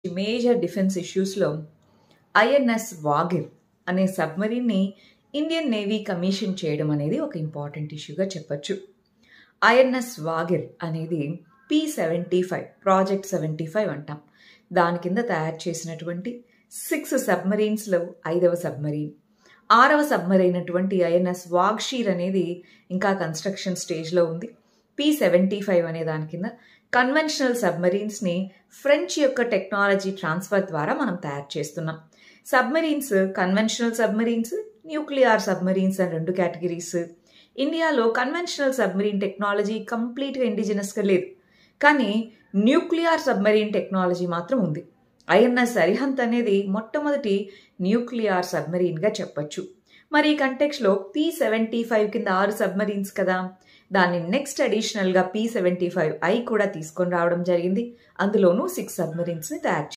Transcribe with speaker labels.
Speaker 1: major defence ఇష్యూస్లో INS Vagir అనే సబ్మరీన్ని ఇండియన్ నేవీ కమిషన్ చేయడం అనేది ఒక ఇంపార్టెంట్ ఇష్యూగా చెప్పొచ్చు ఐఎన్ఎస్ వాగిర్ అనేది P seventy five project seventy five అంటాం దాని కింద తయారు చేసినటువంటి సిక్స్ సబ్మరీన్స్లో ఐదవ సబ్మరీన్ ఆరవ సబ్మరీన్ అయినటువంటి ఐఎన్ఎస్ వాగ్షీర్ అనేది ఇంకా కన్స్ట్రక్షన్ స్టేజ్లో ఉంది పి సెవెంటీ ఫైవ్ అనే దాని కింద కన్వెన్షనల్ సబ్మరీన్స్ని ఫ్రెంచ్ యొక్క టెక్నాలజీ ట్రాన్స్ఫర్ ద్వారా మనం తయారు చేస్తున్నాం submarines conventional submarines nuclear submarines అని రెండు కేటగిరీస్ ఇండియాలో కన్వెన్షనల్ సబ్మరీన్ టెక్నాలజీ కంప్లీట్గా ఇండిజినస్గా లేదు కానీ న్యూక్లియర్ సబ్మరీన్ టెక్నాలజీ మాత్రం ఉంది ఐఎన్ఎస్ అరిహంత్ అనేది మొట్టమొదటి న్యూక్లియర్ సబ్మరీన్గా చెప్పొచ్చు మరి ఈ కంటెక్స్లో పి సెవెంటీ ఫైవ్ కింద ఆరు సబ్మరీన్స్ కదా దాన్ని నెక్స్ట్ అడిషనల్గా పి సెవెంటీ ఫైవ్ ఐ కూడా తీసుకొని రావడం జరిగింది అందులోనూ సిక్స్ సబ్మరీన్స్ని తయారు